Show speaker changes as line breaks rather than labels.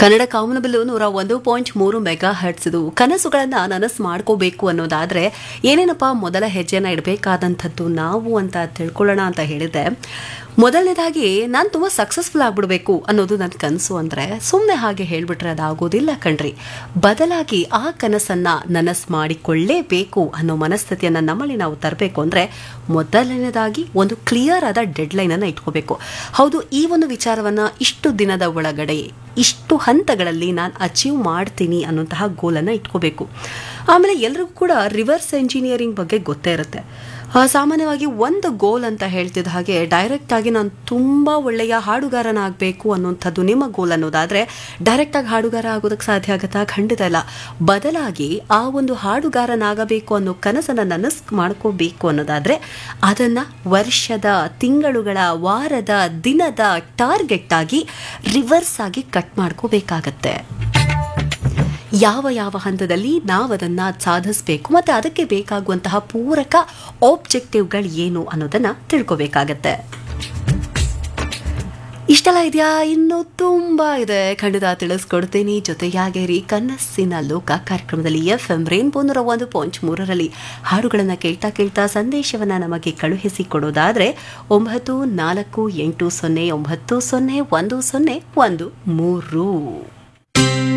ಕನ್ನಡ ಕಾಮನಬಿಲ್ಲು ನೂರ ಒಂದು ಪಾಯಿಂಟ್ ಮೂರು ಮೆಗಾ ಹರ್ಟ್ಸ್ ಇದು ಕನಸುಗಳನ್ನ ನನಸು ಮಾಡ್ಕೋಬೇಕು ಅನ್ನೋದಾದ್ರೆ ಏನೇನಪ್ಪ ಮೊದಲ ಹೆಜ್ಜೆನ ಇಡಬೇಕಾದಂಥದ್ದು ನಾವು ಅಂತ ತಿಳ್ಕೊಳ್ಳೋಣ ಅಂತ ಹೇಳಿದೆ ಮೊದಲನೇದಾಗಿ ನಾನು ತುಂಬ ಸಕ್ಸಸ್ಫುಲ್ ಆಗ್ಬಿಡ್ಬೇಕು ಅನ್ನೋದು ನನ್ನ ಕನಸು ಅಂದರೆ ಸುಮ್ಮನೆ ಹಾಗೆ ಹೇಳ್ಬಿಟ್ರೆ ಅದಾಗೋದಿಲ್ಲ ಕಣ್ರಿ ಬದಲಾಗಿ ಆ ಕನಸನ್ನ ನನಸು ಮಾಡಿಕೊಳ್ಳೇಬೇಕು ಅನ್ನೋ ಮನಸ್ಥಿತಿಯನ್ನು ನಮ್ಮಲ್ಲಿ ನಾವು ತರಬೇಕು ಅಂದರೆ ಮೊದಲನೇದಾಗಿ ಒಂದು ಕ್ಲಿಯರ್ ಆದ ಡೆಡ್ಲೈನನ್ನು ಇಟ್ಕೋಬೇಕು ಹೌದು ಈ ಒಂದು ವಿಚಾರವನ್ನು ಇಷ್ಟು ದಿನದ ಒಳಗಡೆ ಇಷ್ಟು ಹಂತಗಳಲ್ಲಿ ನಾನು ಅಚೀವ್ ಮಾಡ್ತೀನಿ ಅನ್ನೋಂತಹ ಗೋಲನ್ನು ಇಟ್ಕೋಬೇಕು ಆಮೇಲೆ ಎಲ್ರಿಗೂ ಕೂಡ ರಿವರ್ಸ್ ಎಂಜಿನಿಯರಿಂಗ್ ಬಗ್ಗೆ ಗೊತ್ತೇ ಇರುತ್ತೆ ಆ, ಸಾಮಾನ್ಯವಾಗಿ ಒಂದು ಗೋಲ್ ಅಂತ ಹೇಳ್ತಿದ್ದ ಹಾಗೆ ಡೈರೆಕ್ಟ್ ಆಗಿ ನಾನು ತುಂಬ ಒಳ್ಳೆಯ ಹಾಡುಗಾರನಾಗಬೇಕು ಅನ್ನುವಂಥದ್ದು ನಿಮ್ಮ ಗೋಲ್ ಅನ್ನೋದಾದರೆ ಡೈರೆಕ್ಟಾಗಿ ಹಾಡುಗಾರ ಆಗೋದಕ್ಕೆ ಸಾಧ್ಯ ಆಗುತ್ತಾ ಖಂಡಿತ ಇಲ್ಲ ಬದಲಾಗಿ ಆ ಒಂದು ಹಾಡುಗಾರನಾಗಬೇಕು ಅನ್ನೋ ಕನಸನ್ನು ನನಸ್ ಮಾಡ್ಕೋಬೇಕು ಅನ್ನೋದಾದರೆ ಅದನ್ನು ವರ್ಷದ ತಿಂಗಳುಗಳ ವಾರದ ದಿನದ ಟಾರ್ಗೆಟ್ ಆಗಿ ರಿವರ್ಸ್ ಆಗಿ ಕಟ್ ಮಾಡ್ಕೋಬೇಕಾಗತ್ತೆ ಯಾವ ಯಾವ ಹಂತದಲ್ಲಿ ನಾವು ಅದನ್ನು ಸಾಧಿಸಬೇಕು ಮತ್ತು ಅದಕ್ಕೆ ಬೇಕಾಗುವಂತಹ ಪೂರಕ ಆಬ್ಜೆಕ್ಟಿವ್ಗಳು ಏನು ಅನ್ನೋದನ್ನು ತಿಳ್ಕೊಬೇಕಾಗತ್ತೆ ಇಷ್ಟೆಲ್ಲ ಇದೆಯಾ ಇನ್ನೂ ತುಂಬ ಇದೆ ಖಂಡಿತ ತಿಳಿಸ್ಕೊಡ್ತೀನಿ ಜೊತೆಯಾಗಿರಿ ಕನಸಿನ ಲೋಕ ಕಾರ್ಯಕ್ರಮದಲ್ಲಿ ಎಫ್ ಎಂ ರೇನ್ಬೋ ನೂರ ಒಂದು ಪಾಯಿಂಟ್ ಮೂರರಲ್ಲಿ ಹಾಡುಗಳನ್ನು ಕೇಳ್ತಾ ಕೇಳ್ತಾ ಸಂದೇಶವನ್ನು ನಮಗೆ ಕಳುಹಿಸಿ ಕೊಡೋದಾದರೆ ಒಂಬತ್ತು ನಾಲ್ಕು ಎಂಟು ಸೊನ್ನೆ ಒಂಬತ್ತು ಸೊನ್ನೆ ಒಂದು ಸೊನ್ನೆ ಒಂದು ಮೂರು